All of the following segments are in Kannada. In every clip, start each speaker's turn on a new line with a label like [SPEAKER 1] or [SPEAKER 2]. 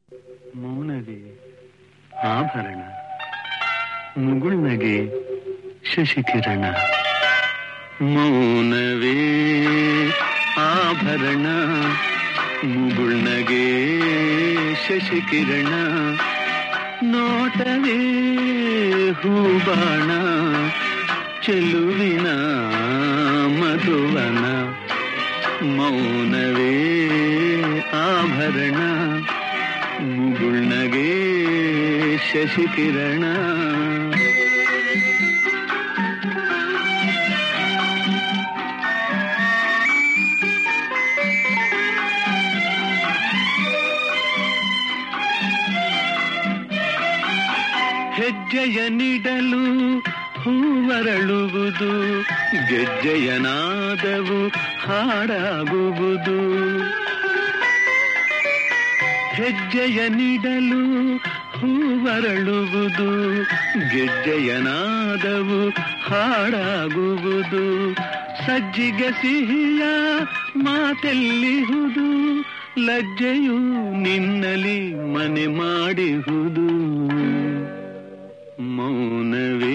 [SPEAKER 1] ಮೌನವೇ ಆಭರಣ ಮುಗುಳ್ನಗೆ ಶಶಿಕಿರಣ ಮೌನವೇ ಆಭರಣ ಮುಗುಳ್ನಗೆ ಶಶಿಕಿರಣ ನೋಟವೇ ಹೂಬಾಣ ಚೆಲುವಿನ ಮಧುವನ ಮೌನವೇ ಆಭರಣ ಮುಗುಳ್ನಗೆ ಶಶಿಕಿರಣ ಹೆಜ್ಜೆಯ ನೀಡಲು ಹೂವರಳುವುದು ಗೆಜ್ಜೆಯ ನಾದವು ಹಾಡಾಗುವುದು ಹೆಜ್ಜೆಯ ನೀಡಲು ಹೂವರಳುವುದು ಗೆಜ್ಜೆಯ ನಾದವು ಹಾಡಾಗುವುದು ಸಜ್ಜಿಗೆ ಸಿಹಿಯ ಮಾತೆಲ್ಲಿಹುದು ಲಜ್ಜೆಯು ನಿನ್ನಲಿ ಮನೆ ಮಾಡಿಹುದು ಮೌನವೇ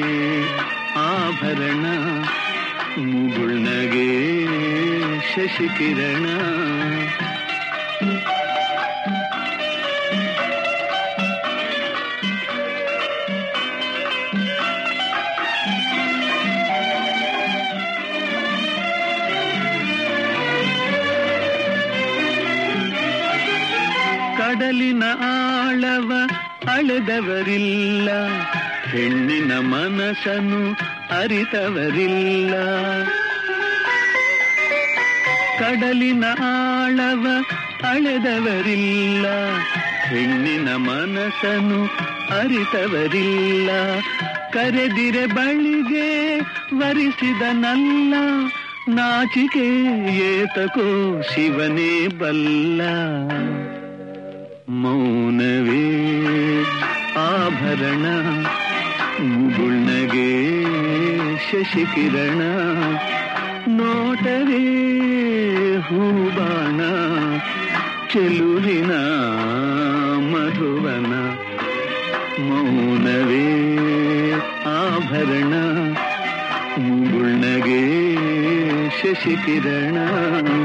[SPEAKER 1] ಆಭರಣ ಮುಗುಳ್ನಗೆ ಶಶಿಕಿರಣ ಕಡಲಿನ ಆಳವ ಅಳೆದವರಿಲ್ಲ ಹೆಣ್ಣಿನ ಮನಸ್ಸನ್ನು ಅರಿತವರಿಲ್ಲ ಕಡಲಿನ ಆಳವ ಅಳೆದವರಿಲ್ಲ ಹೆಣ್ಣಿನ ಮನಸ್ಸನ್ನು ಅರಿತವರಿಲ್ಲ ಕರೆದಿರೆ ಬಳಿಗೆ ವರಿಸಿದನಲ್ಲ ನಾಚಿಕೆ ಏತಕೋ ಶಿವನೇ ಬಲ್ಲ ಮೌನವೇ ಆಭರಣ ಮುಗುಳ್ನಗೆ ಶಶಿಕಿರಣ ನೋಟವೇ ಹೂಬಾಣ ಚೆಲುವಿನ ಮಧುವನ ಮೌನವೇ ಆಭರಣ ಮುಗುಳ್ನಗೆ ಶಶಿಕಿರಣ